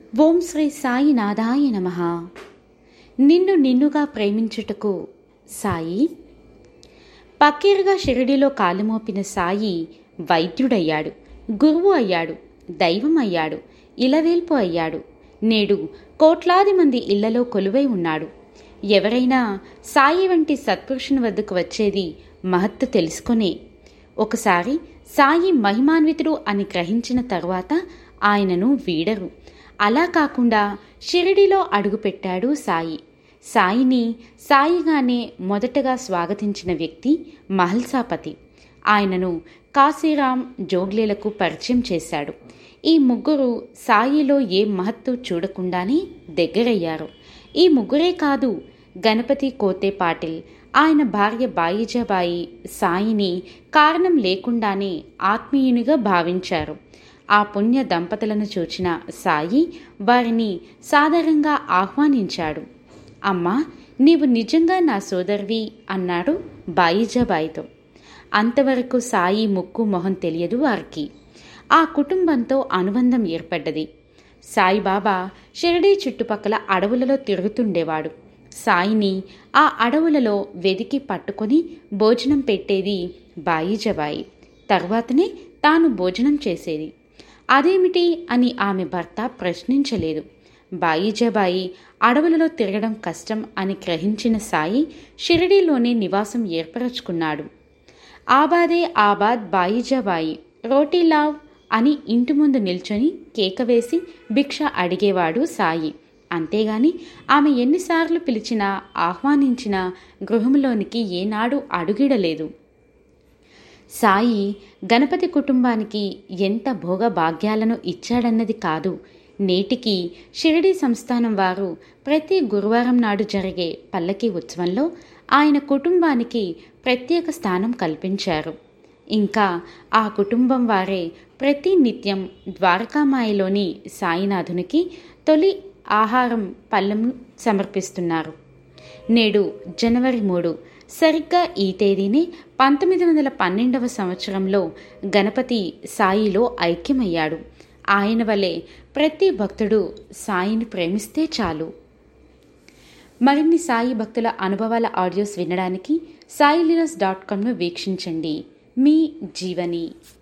ఓం శ్రీ సాయినాథాయ నమ నిన్ను నిన్నుగా ప్రేమించుటకు సాయి పక్కీరుగా షిరిడిలో కాలుమోపిన సాయి వైద్యుడయ్యాడు గురువు అయ్యాడు దైవం అయ్యాడు ఇలవేల్పు అయ్యాడు నేడు కోట్లాది మంది ఇళ్లలో కొలువై ఉన్నాడు ఎవరైనా సాయి వంటి సత్పురుషుని వద్దకు వచ్చేది మహత్తు తెలుసుకొనే ఒకసారి సాయి మహిమాన్వితుడు అని గ్రహించిన తరువాత ఆయనను వీడరు అలా కాకుండా షిరిడిలో అడుగుపెట్టాడు సాయి సాయిని సాయిగానే మొదటగా స్వాగతించిన వ్యక్తి మహల్సాపతి ఆయనను కాశీరాం జోగ్లేలకు పరిచయం చేశాడు ఈ ముగ్గురు సాయిలో ఏ మహత్తు చూడకుండానే దగ్గరయ్యారు ఈ ముగ్గురే కాదు గణపతి కోతే పాటిల్ ఆయన భార్య బాయిజాబాయి సాయిని కారణం లేకుండానే ఆత్మీయునిగా భావించారు ఆ పుణ్య దంపతులను చూచిన సాయి వారిని సాధారణంగా ఆహ్వానించాడు అమ్మా నీవు నిజంగా నా సోదరివి అన్నాడు బాయిజాబాయితో అంతవరకు సాయి ముక్కు మొహం తెలియదు వారికి ఆ కుటుంబంతో అనుబంధం ఏర్పడ్డది సాయిబాబా షిరిడీ చుట్టుపక్కల అడవులలో తిరుగుతుండేవాడు సాయిని ఆ అడవులలో వెదికి పట్టుకొని భోజనం పెట్టేది బాయిజబాయి తర్వాతనే తాను భోజనం చేసేది అదేమిటి అని ఆమె భర్త ప్రశ్నించలేదు బాయిజబాయి అడవులలో తిరగడం కష్టం అని గ్రహించిన సాయి షిరిడీలోనే నివాసం ఏర్పరచుకున్నాడు ఆబాదే ఆబాద్ బాయిజబాయి రోటీ లావ్ అని ఇంటి ముందు నిల్చొని కేక వేసి భిక్ష అడిగేవాడు సాయి అంతేగాని ఆమె ఎన్నిసార్లు పిలిచినా ఆహ్వానించినా గృహంలోనికి ఏనాడు అడుగిడలేదు సాయి గణపతి కుటుంబానికి ఎంత భోగ భాగ్యాలను ఇచ్చాడన్నది కాదు నేటికి షిరిడి సంస్థానం వారు ప్రతి గురువారం నాడు జరిగే పల్లకి ఉత్సవంలో ఆయన కుటుంబానికి ప్రత్యేక స్థానం కల్పించారు ఇంకా ఆ కుటుంబం వారే ప్రతి నిత్యం ద్వారకామాయిలోని సాయినాథునికి తొలి ఆహారం పళ్ళెం సమర్పిస్తున్నారు నేడు జనవరి మూడు సరిగ్గా ఈ తేదీని పంతొమ్మిది వందల పన్నెండవ సంవత్సరంలో గణపతి సాయిలో ఐక్యమయ్యాడు ఆయన వలె ప్రతి భక్తుడు సాయిని ప్రేమిస్తే చాలు మరిన్ని సాయి భక్తుల అనుభవాల ఆడియోస్ వినడానికి సాయిలీనస్ డాట్ కామ్ను వీక్షించండి మీ జీవని